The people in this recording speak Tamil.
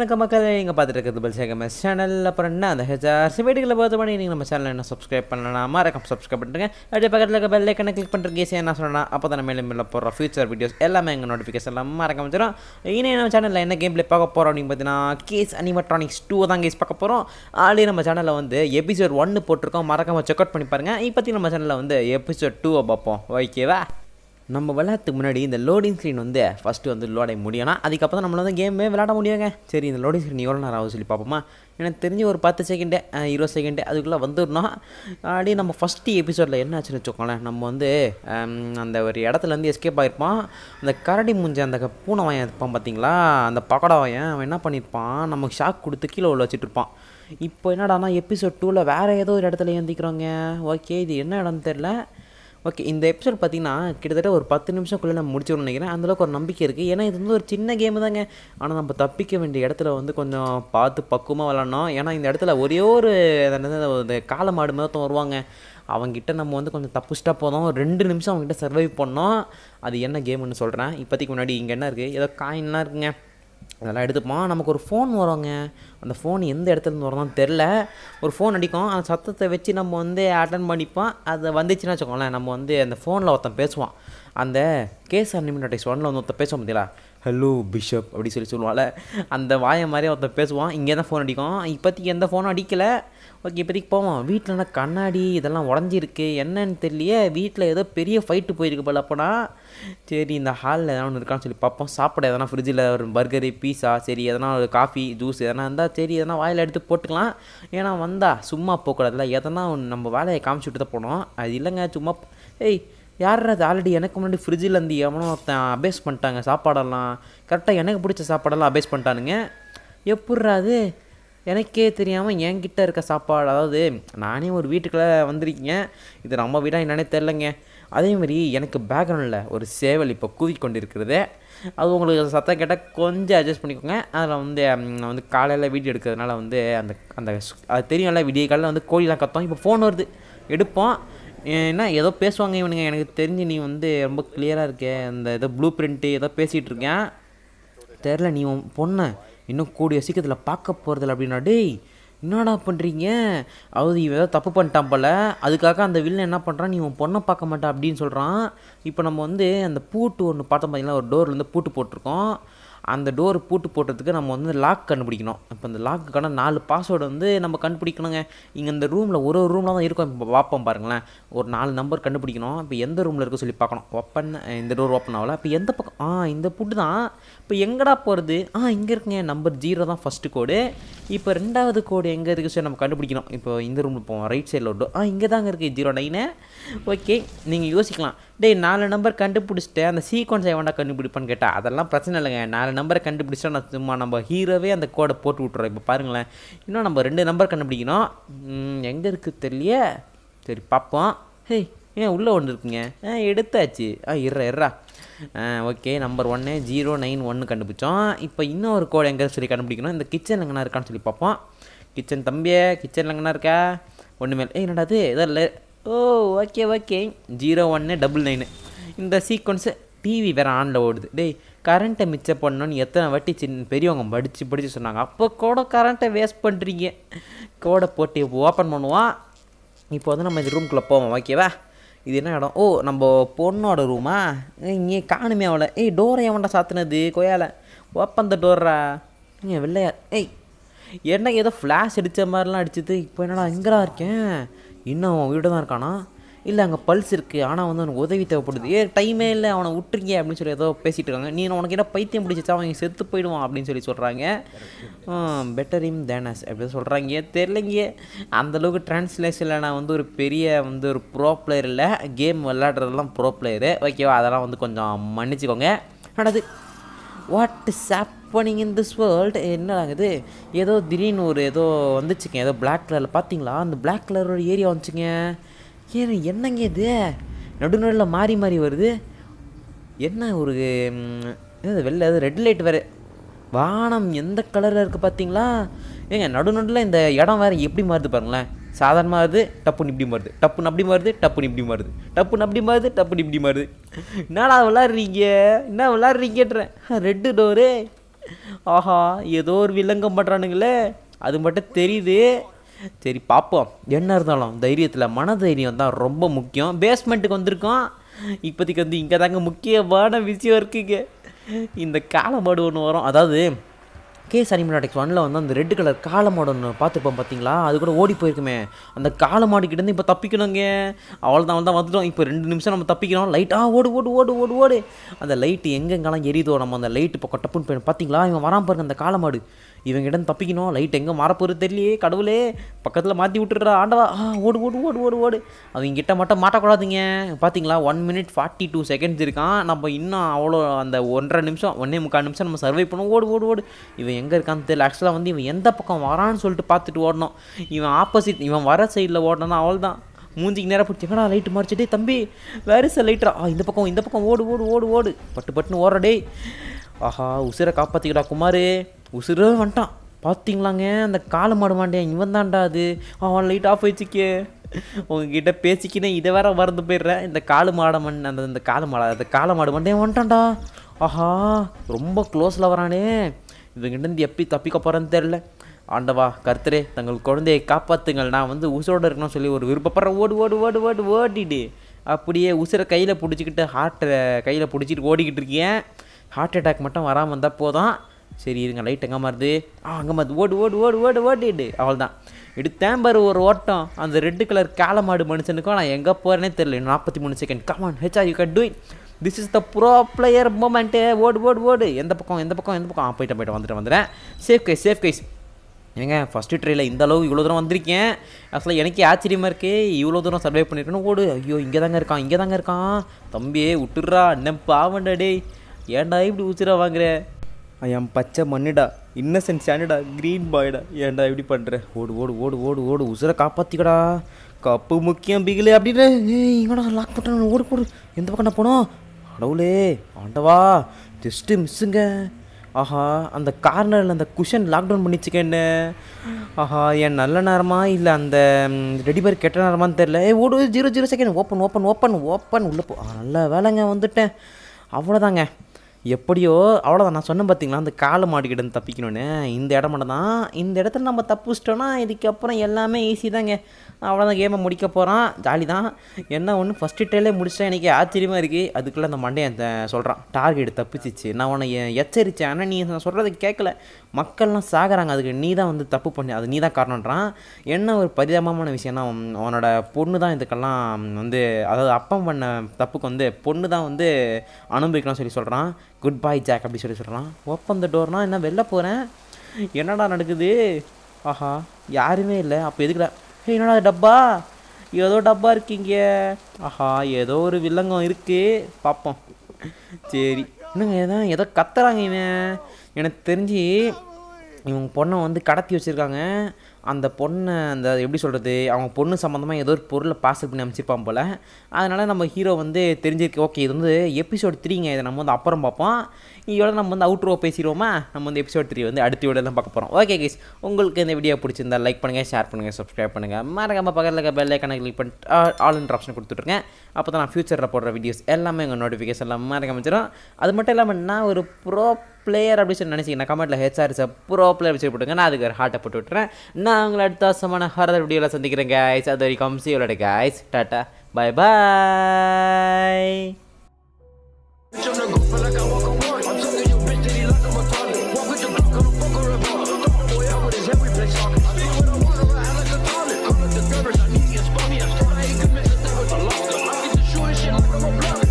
வணக்கம் மக்கள் நீங்கள் பார்த்துட்டு இருக்கிறது பல் சேகம் சேனல் அப்புறம் என்ன அந்த ஹெச்ஆர்சி வீடுகளில் பார்த்து பண்ணி நீங்கள் நம்ம சேனல் என்ன சப்ஸ்கிரைப் பண்ணலாம் மறக்காம சப்ஸ்கிரைப் பண்ணிருங்க அப்படியே பக்கத்தில் இருக்க பெல் ஐக்கனை கிளிக் பண்ணுற கேஸ் என்ன சொல்லலாம் அப்போ தான் மேலே மேலே போடுற ஃபியூச்சர் வீடியோஸ் எல்லாமே எங்கள் நோட்டிஃபிகேஷன் எல்லாம் மறக்காம வந்துடும் இனி நம்ம சேனலில் என்ன கேம் ப்ளே பார்க்க போகிறோம் அப்படின்னு பார்த்தீங்கன்னா கேஸ் அனிமெட்ரானிக்ஸ் டூ தான் கேஸ் பார்க்க போகிறோம் ஆல்ரெடி நம்ம சேனலில் வந்து எபிசோட் ஒன்று போட்டிருக்கோம் மறக்காம செக் அவுட் பண்ணி பாருங்கள் இப்போதைக்கு நம்ம சேனலில் வந்து எபிசோட் டூவை பார்ப்போம் ஓகேவா நம்ம விளையாட்டுக்கு முன்னாடி இந்த லோடிங் ஸ்க்ரீன் வந்து ஃபஸ்ட்டு வந்து லோட் ஆகி முடியும்னா அதுக்கப்புறம் தான் நம்மளால வந்து கேமே விளையாட முடியுங்க சரி இந்த லோடிங் ஸ்க்ரீன் எவ்வளோ நேரம் ஆகும் சொல்லி பார்ப்போமா எனக்கு தெரிஞ்சு ஒரு பத்து செகண்டு இருபது செகண்டு அதுக்குள்ளே வந்துடணும் அப்படியே நம்ம ஃபஸ்ட்டு எபிசோடில் என்ன ஆச்சுன்னு வச்சுக்கோங்களேன் நம்ம வந்து ஹம், அந்த ஒரு இடத்துலேருந்து எஸ்கேப் ஆகிருப்பான் அந்த கரடி முஞ்ச அந்த க- பூனை வாயன் இருப்பான் பார்த்தீங்களா அந்த பக்கடா வாயன் அவன் என்ன பண்ணியிருப்பான் நமக்கு ஷாக் கொடுத்து கீழே உள்ள வச்சுட்டு இருப்பான் இப்போ என்னடானா எபிசோட் டூவில் வேறு ஏதோ ஒரு இடத்துல ஏந்திக்கிறோங்க ஓகே இது என்ன இடம்னு தெரில ஓகே இந்த எபிசோட் பார்த்தீங்கன்னா கிட்டத்தட்ட ஒரு பத்து நிமிஷம்குள்ளே நம்ம முடிச்சிடணும்னு நினைக்கிறேன் அந்தளவுக்கு ஒரு நம்பிக்கை இருக்குது ஏன்னா இது வந்து ஒரு சின்ன கேமு தாங்க ஆனால் நம்ம தப்பிக்க வேண்டிய இடத்துல வந்து கொஞ்சம் பார்த்து பக்குவமாக விளாட்ணும் ஏன்னா இந்த இடத்துல ஒரே ஒரு அது என்னது, ஒரு காளை மாடு மொத்தம் வருவாங்க அவங்ககிட்ட நம்ம வந்து கொஞ்சம் தப்பிச்சிட்டா போதும் ஒரு ரெண்டு நிமிஷம் அவங்ககிட்ட சர்வைவ் பண்ணோம் அது என்ன கேம்னு சொல்கிறேன் இப்போதைக்கு முன்னாடி இங்கே என்ன இருக்குது ஏதோ காயின்லாம் இருக்குங்க அதெல்லாம் எடுத்துப்போம் நமக்கு ஒரு ஃபோன் வருங்க அந்த ஃபோன் எந்த இடத்துல இருந்து வரணும்னு தெரில ஒரு ஃபோன் அடிக்கும் அந்த சத்தத்தை வச்சு நம்ம வந்து அட்டன் பண்ணிப்போம் அது வந்துச்சுன்னா வச்சுக்கோங்களேன் நம்ம வந்து அந்த ஃபோனில் ஒருத்தன் பேசுவான் அந்த கேஸ் அன்லிமிட்டட் ஒன்ல வந்து ஒருத்தன் பேசுவான் பார்த்தீங்களா ஹலோ பிஷப் அப்படி சொல்லி சொல்லுவாள் அந்த வாயை மாதிரி ஒருத்தன் பேசுவான் இங்கே தான் ஃபோன் அடிக்கும் இப்போதைக்கு எந்த ஃபோனும் அடிக்கலை ஓகே இப்போதைக்கு போவோம் வீட்டில் என்ன கண்ணாடி இதெல்லாம் உடஞ்சிருக்கு என்னன்னு தெரியலையே வீட்டில் ஏதோ பெரிய ஃபைட்டு போயிருக்கு போல அப்போனா சரி இந்த ஹாலில் எதனா ஒன்று இருக்கான்னு சொல்லி பார்ப்போம் சாப்பிட எதனா ஃப்ரிட்ஜில் ஒரு பர்கரு பீஸா சரி எதனா ஒரு காஃபி ஜூஸ் எதனா இருந்தால் சரி எதனா வாயில் எடுத்து போட்டுக்கலாம் ஏன்னா வந்தா சும்மா போகக்கூடாதுல எதனா ஒன்று நம்ம வேலையை காமிச்சு விட்டு தான் போனோம் அது இல்லைங்க சும்மா ஏய் யார் அது ஆல்ரெடி எனக்கு முன்னாடி ஃப்ரிட்ஜில் இருந்து எவனோ ஒருத்தன் அபேஸ் பண்ணிட்டாங்க சாப்பாடெல்லாம் கரெக்டாக எனக்கு பிடிச்ச சாப்பாடெல்லாம் அபேஸ் பண்ணிட்டானுங்க எப்பட்றா அது எனக்கே தெரியாமல் என்கிட்ட இருக்க சாப்பாடு அதாவது நானே ஒரு வீட்டுக்குள்ளே வந்திருக்கீங்க இது நம்ம வீடாக என்னன்னே தெரிலங்க அதே மாதிரி எனக்கு பேக்ரவுண்டில் ஒரு சேவல் இப்போ கூவி கொண்டு இருக்கிறது அது உங்களுக்கு சத்தம் கேட்டால் கொஞ்சம் அட்ஜஸ்ட் பண்ணிக்கோங்க அதில் வந்து ம், நான் வந்து காலையில் வீடியோ எடுக்கிறதுனால வந்து அந்த அந்த ஸ்- அது தெரியும்ல விடிய காலையில் வந்து கோழிலாம் கத்தோம் இப்போ ஃபோன் வருது எடுப்போம் என்ன ஏதோ பேசுவாங்க இவனுங்க எனக்கு தெரிஞ்சு நீ வந்து ரொம்ப கிளியராக இருக்கே அந்த ஏதோ ப்ளூ பிரிண்ட்டு ஏதோ பேசிகிட்டு இருக்கேன் தெரில நீ உன் பொண்ணை இன்னும் கூடிய சீக்கிரத்தில் பார்க்க போகிறதில்ல அப்படின்னா டேய் என்னடா பண்ணுறீங்க அதாவது இவன் ஏதோ தப்பு பண்ணிட்டான் போல அதுக்காக அந்த வில்லன் என்ன பண்ணுறான் நீ உன் பொண்ணை பார்க்க மாட்டா அப்படின்னு சொல்கிறான் இப்போ நம்ம வந்து அந்த பூட்டு ஒன்று பார்த்தோம் பார்த்தீங்களா ஒரு டோர்லேருந்து பூட்டு போட்டிருக்கோம் அந்த டோர் பூட்டு போட்டதுக்கு நம்ம வந்து லாக் கண்டுபிடிக்கணும் இப்போ இந்த லாக்குக்கான நாலு பாஸ்வேர்டு வந்து நம்ம கண்டுபிடிக்கணுங்க இங்கே இந்த ரூமில் ஒரு ஒரு ரூமில் தான் இருக்கும் இப்போ பார்ப்போம் பாருங்களேன் ஒரு நாலு நம்பர் கண்டுபிடிக்கணும் இப்போ எந்த ரூமில் இருக்க சொல்லி பார்க்கணும் ஓப்பன் இந்த டோர் ஓப்பன் ஆகல இப்போ எந்த பக்கம் ஆ இந்த பூட்டு தான் இப்போ எங்கடா போகிறது ஆ இங்கே இருக்குங்க நம்பர் ஜீரோ தான் ஃபஸ்ட்டு கோடு இப்போ ரெண்டாவது கோடு எங்கே இருக்குது சொல்லி நம்ம கண்டுபிடிக்கணும் இப்போ இந்த ரூமில் போவோம் ரைட் சைடில் ஒரு ஆ இங்கே தாங்க இருக்குது ஜீரோ நைனு ஓகே நீங்கள் யோசிக்கலாம் டேய் நாலு நம்பர் கண்டுபிடிச்சிட்டு அந்த சீக்வன்ஸ் எவன்டா கண்டுபிடிப்பான்னு கேட்டால் அதெல்லாம் பிரச்சனை இல்லைங்க நாலு நம்பரை கண்டுபிடிச்சா நான் சும்மா நம்ம ஹீரோவே அந்த கோடை போட்டு விட்றோம் இப்போ பாருங்களேன் இன்னும் நம்ம ரெண்டு நம்பர் கண்டுபிடிக்கணும் எங்கே இருக்குது தெரியலையே சரி பார்ப்போம் ஹேய் ஏன் உள்ளே ஒன்று இருக்குங்க ஆ எடுத்தாச்சு ஆ இறா இறா ஆ ஓகே நம்பர் ஒன்று ஜீரோ நைன் ஒன்று கண்டுபிடிச்சோம் இப்போ இன்னொரு கோடு எங்கே சொல்லி கண்டுபிடிக்கணும் இந்த கிச்சன் எங்கன்னா இருக்கான்னு சொல்லி பார்ப்போம் கிச்சன் தம்பியே கிச்சனில் எங்கன்னா இருக்கா ஒன்று மேல் ஏய் என்னடா அது ஏதோ இல்லை ஓ ஓகே ஓகே ஜீரோ ஒன்று டபுள் நைனு இந்த சீக்வன்ஸு டிவி வேறு ஆனில் ஓடுது டேய் கரண்ட்டை மிச்சம் பண்ணணும்னு எத்தனை வாட்டி சின்ன பெரியவங்க படித்து படித்து சொன்னாங்க அப்போ கூட கரண்ட்டை வேஸ்ட் பண்ணுறீங்க கோடை போட்டு ஓப்பன் பண்ணுவான் இப்போ வந்து நம்ம இந்த ரூம்குள்ளே போவோம் ஓகேவா இது என்ன இடம் ஓ நம்ம பொண்ணோட ரூமா இங்கே காணுமே அவளை ஏய் டோரை எவன்டா சாத்துனது கொய்யால ஓப்பன் த டோர்ரா இங்கே வெள்ளையா ஏய் என்ன ஏதோ ஃப்ளாஷ் அடித்த மாதிரிலாம் அடிச்சது இப்போ என்னடா எங்கடா இருக்கேன் இன்னும் அவன் வீடு தான் இருக்கானா இல்லை அங்கே பல்ஸ் இருக்குது ஆனால் வந்து அவனுக்கு உதவி தேவைப்படுது ஏ டைமே இல்லை அவனை விட்டுருங்க அப்படின்னு சொல்லி ஏதோ பேசிகிட்டு இருக்காங்க நீ உனக்கு என்ன பைத்தியம் பிடிச்சிச்சா அவன் செத்து போயிடுவான் அப்படின்னு சொல்லி சொல்கிறாங்க பெட்டர் இம் தேனஸ் அப்படி சொல்கிறாங்க தெரிலங்க அந்தளவுக்கு டிரான்ஸ்லேஷனில் நான் வந்து ஒரு பெரிய வந்து ஒரு ப்ரோ பிளேயர் இல்லை கேம் விளையாடுறதெல்லாம் ப்ரோ பிளேயரு ஓகேவா அதெல்லாம் வந்து கொஞ்சம் மன்னிச்சுக்கோங்க நடது what is happening in this world என்ன ஆகுது ஏதோ திடீர்னு ஒரு ஏதோ வந்துச்சுங்க ஏதோ பிளாக் கலரில் பார்த்தீங்களா அந்த பிளாக் கலரோட ஏரியா வந்துச்சுங்க ஏன் என்னங்க இது நடுநடுவில் மாறி மாறி வருது என்ன ஒரு ம், என்னது வெளில அது ரெட் லைட் வேறு வானம் எந்த கலரில் இருக்குது பார்த்தீங்களா ஏங்க நடுநடுவில் இந்த இடம் வேறு எப்படி மாறுது பாருங்களேன் சாதாரணமாக வருது டப்புன்னு இப்படி மாறுது டப்புன்னு அப்படி மாறுது டப்புன்னு இப்படி மாறுது டப்புன்னு அப்படி மாறுது டப்புன்னு இப்படி மாறுது என்னடா விளாட்றீங்க என்ன விளாட்றீங்கன்றேன் ரெட்டு டோரு ஆஹா ஏதோ ஒரு வில்லங்கம் பண்ணுறானுங்களே அது மட்டும் தெரியுது சரி பார்ப்போம் என்ன இருந்தாலும் தைரியத்தில் மன தைரியம் தான் ரொம்ப முக்கியம் பேஸ்மெண்ட்டுக்கு வந்திருக்கோம் இப்போதைக்கு வந்து இங்கே தாங்க முக்கியமான விஷயம் இருக்குங்க இந்த காலமாடு ஒன்று வரும் அதாவது கேஸ் அனிமலாட்டிக்ஸ் ஒன்ல வந்து அந்த ரெட் கலர் காலமாடு ஒன்று பார்த்துருப்போம் பார்த்தீங்களா அது கூட ஓடி போயிருக்குமே அந்த காலமாடு கிட்டேருந்து இப்போ தப்பிக்கணுங்க அவ்வளோதான் அவள் தான் வந்துட்டோம் இப்போ ரெண்டு நிமிஷம் நம்ம தப்பிக்கிறோம் லைட் ஆ ஓடு ஓடு ஓடு ஓடு ஓடு அந்த லைட்டு எங்கெங்கெல்லாம் எரியுதோ நம்ம அந்த லைட்டு இப்போ டப்புன்னு போய் பார்த்தீங்களா இவன் வரான் பாருங்க அந்த காலமாடு இவங்கிட்ட தப்பிக்கணும் லைட் எங்கே மாறப்போகிறது தெரியலையே கடவுளே பக்கத்தில் மாற்றி விட்டுடுறா ஆண்டவா ஆ ஓடு ஓடு ஓடு ஓடு ஓடு அவங்க கிட்ட மட்டும் மாட்டக்கூடாதுங்க பார்த்தீங்களா one minute forty two seconds இருக்கான் நம்ம இன்னும் அவ்வளோ அந்த ஒன்றரை நிமிஷம் ஒன்றே முக்கால் நிமிஷம் நம்ம சர்வை பண்ணுவோம் ஓடு ஓடு ஓடு இவன் எங்கே இருக்கான்னு தெரியல ஆக்சுவலாக வந்து இவன் எந்த பக்கம் வரான்னு சொல்லிட்டு பார்த்துட்டு ஓடணும் இவன் ஆப்போசிட் இவன் வர சைடில் ஓடணும் அவள் தான் மூஞ்சிக்கு நேரம் பிடிச்சி எங்கடா லைட்டு மறைச்சிட்டே தம்பி வேறு சார் லைட்டரா ஆ இந்த பக்கம் இந்த பக்கம் ஓடு ஓடு ஓடு ஓடு பட்டு பட்டுன்னு ஓடுற டேய் ஆஹா உசுரை காப்பாற்றிக்கடா குமார் உசுரே வந்துட்டான் பார்த்தீங்களாங்க அந்த காலை மாடு மாட்டேன் இவன் தான்டா அது அவன் லைட் ஆஃப் வச்சுக்கே உங்ககிட்ட பேசிக்கினே இதை வேற மறந்து போயிடுறேன் இந்த காலு மாட மண் அந்த இந்த காலு மாடை அந்த காலை மாடு மண்டே வந்துட்டான்டா ஆஹா ரொம்ப க்ளோஸில் வரானே இவங்கிட்ட இருந்து எப்படி தப்பிக்க போகிறேன்னு தெரில ஆண்டவா கர்த்தரே தங்கள் குழந்தையை காப்பாற்றுங்கள் நான் வந்து உசுரோடு இருக்கணும்னு சொல்லி ஒரு விருப்பப்படுறேன் ஓடு ஓடு ஓடு ஓடு ஓடிடு அப்படியே உசுரை கையில் பிடிச்சிக்கிட்டு ஹார்ட்டை கையில் பிடிச்சிட்டு ஓடிக்கிட்டு இருக்கேன் ஹார்ட் அட்டாக் மட்டும் வராமல் இருந்தால் போதும் சரி இருங்க லைட் எங்கே மாறுது ஆ அங்கே மாறுது ஓடு ஓடு ஓடு ஓடு ஓடிடு அவள் தான் எடுத்தேன் பாரு ஒரு ஓட்டம் அந்த ரெட்டு கலர் காலமாடு மனுஷனுக்கும் நான் எங்கே போகிறேனே தெரியல இன்னும் நாற்பத்தி மூணு second come on HR you cut to this is the pro player moment ஓடு ஓடு ஓடு எந்த பக்கம் எந்த பக்கம் எந்த பக்கம் ஆ போயிட்டேன் போயிட்டு வந்துட்டு வந்துடுறேன் சேஃப் கைஸ் சேஃப் கைஸ் ஏங்க ஃபஸ்ட்டு ட்ரேயில் இந்த அளவு இவ்வளோ தூரம் வந்திருக்கேன் ஆக்சுவலாக எனக்கே ஆச்சரியமாக இருக்கே இவ்வளோ தூரம் சர்வை பண்ணியிருக்கேன்னு ஓடு ஐயோ இங்கே தாங்க இருக்கான் இங்கே தாங்க இருக்கான் தம்பியே விட்டுடுறா என்ன பாவண்டா டேய் ஏன்டா இப்படி உச்சிரா வாங்குற என் பச்சை மண்ணுடா இன்னசென்ட் சாண்டுடா க்ரீன் பாய்டா ஏன்டா இப்படி பண்ணுற ஓடு ஓடு ஓடு ஓடு ஓடு உசுரை காப்பாற்றிக்கடா கப்பு முக்கியம் பிகிலு அப்படின்னு ஏய் இங்கடா லாக் பண்ணுறேன் ஓடு ஓடு எந்த பக்கம் நான் போனோம் கடவுளே ஆண்டவா ஜஸ்ட்டு மிஸ்ஸுங்க ஆஹா அந்த கார்னரில் அந்த குஷன் லாக்டவுன் பண்ணிச்சுக்க ஆஹா என் நல்ல நேரமா இல்லை அந்த ரெடி பேர் கெட்ட நேரமான்னு தெரில ஏ ஓடு zero zero second open open open open உள்ளே போ ஆ, நல்ல வேலைங்க வந்துட்டேன் அவ்வளோதாங்க எப்படியோ அவ்வளோதான் நான் சொன்னேன் பார்த்தீங்களா அந்த காலை மாடிக்கிட்ட இருந்து தப்பிக்கணும்னு இந்த இடம் மட்டும் தான் இந்த இடத்துல நம்ம தப்பிச்சிட்டோன்னா இதுக்கப்புறம் எல்லாமே ஈஸி தாங்க அவ்வளோதான் கேமை முடிக்க போகிறான் ஜாலி தான் என்ன ஒன்று ஃபஸ்ட்டு ட்ரெயிலே முடிச்சிட்டேன் எனக்கு ஆச்சரியமாக இருக்குது அதுக்குள்ளே அந்த மண்டையன் சொல்கிறான் டார்கெட் தப்பிச்சிச்சு நான் உன்னை எ- எச்சரித்தேன் ஆனால் நீ நான் சொல்கிறத கேட்கல மக்கள்லாம் சாகுறாங்க அதுக்கு நீ தான் வந்து தப்பு பண்ணி அது நீ தான் காரணன்றான் என்ன ஒரு பரிதாபமான விஷயம்னா உன்- உன்னோட பொண்ணு தான் இதுக்கெல்லாம் வந்து அதாவது அப்பம் பண்ண தப்புக்கு வந்து பொண்ணு தான் வந்து அனுபவிக்கணும்னு சொல்லி சொல்கிறான் குட் பை ஜாக் அப்படி சொல்லி சொல்கிறான் ஓப்பன் த டோர்னா என்ன வெளில போகிறேன் என்னடா நடக்குது ஆஹா யாருமே இல்லை அப்போ எதுக்குடா ஏய் என்னடா இது டப்பா ஏதோ டப்பா இருக்கீங்க ஆஹா ஏதோ ஒரு வில்லங்கம் இருக்குது பார்ப்போம் சரி என்னங்க ஏதோ ஏதோ கத்துறாங்க இவன் எனக்கு தெரிஞ்சு இவங்க பொண்ணை வந்து கடத்தி வச்சுருக்காங்க அந்த பொண்ணை அந்த எப்படி சொல்கிறது அவங்க பொண்ணு சம்மந்தமாக ஏதோ ஒரு பொருளை பார்சல் பண்ணி அமைச்சிருப்பான் போல் அதனால் நம்ம ஹீரோ வந்து தெரிஞ்சிருக்கு ஓகே இது வந்து எபிசோட் த்ரீங்க இதை நம்ம வந்து அப்புறம் பார்ப்போம் இதோட நம்ம வந்து அவுட்ரோ பேசிடுவோமா நம்ம வந்து எபிசோட் த்ரீ வந்து அடுத்த வீடியோ தான் பார்க்க போகிறோம் ஓகே கைஸ் உங்களுக்கு இந்த வீடியோ பிடிச்சிருந்தா லைக் பண்ணுங்கள் ஷேர் பண்ணுங்கள் சப்ஸ்கிரைப் பண்ணுங்கள் மறக்காம பக்கத்தில் இருக்க பெல் ஐக்கனை கிளிக் பண்ணிட்டு ஆல் இன் ஆப்ஷன் கொடுத்துட்ருங்க அப்போ தான் நான் ஃபியூச்சரில் போடுற வீடியோஸ் எல்லாமே எங்கள் நோட்டிஃபிகேஷன் மறக்காம வச்சிடும் அது மட்டும் இல்லாமல் நான் ஒரு ப்ரோ பிளேயர் அப்படி சொல்லி நினச்சிங்கன்னா கமெண்ட்டில் ஹெச்ஆர் இஸ் ப்ரோ பிளேயர் வச்சு போட்டுங்க நான் அதுக்கு ஒரு ஹார்ட்டை போட்டு விட்டுறேன் நான் உங்களை அடுத்த வருஷமான ஹரதர் வீடியோவில் சந்திக்கிறேன் guys அது வரைக்கும் சி உங்களோட guys டாட்டா bye bye Tryna go feel like I walk on water. I'm talking your bitch that he locked on my toilet. Walk with the Glock, gonna fuck her up. Throw my boy out with his head, we play soccer. I see what I want, I ride like a toilet. Call up the garbage, I need you, spot me. I thought I ain't commit, that was a loss. I get the shoe and shit like I'm a block.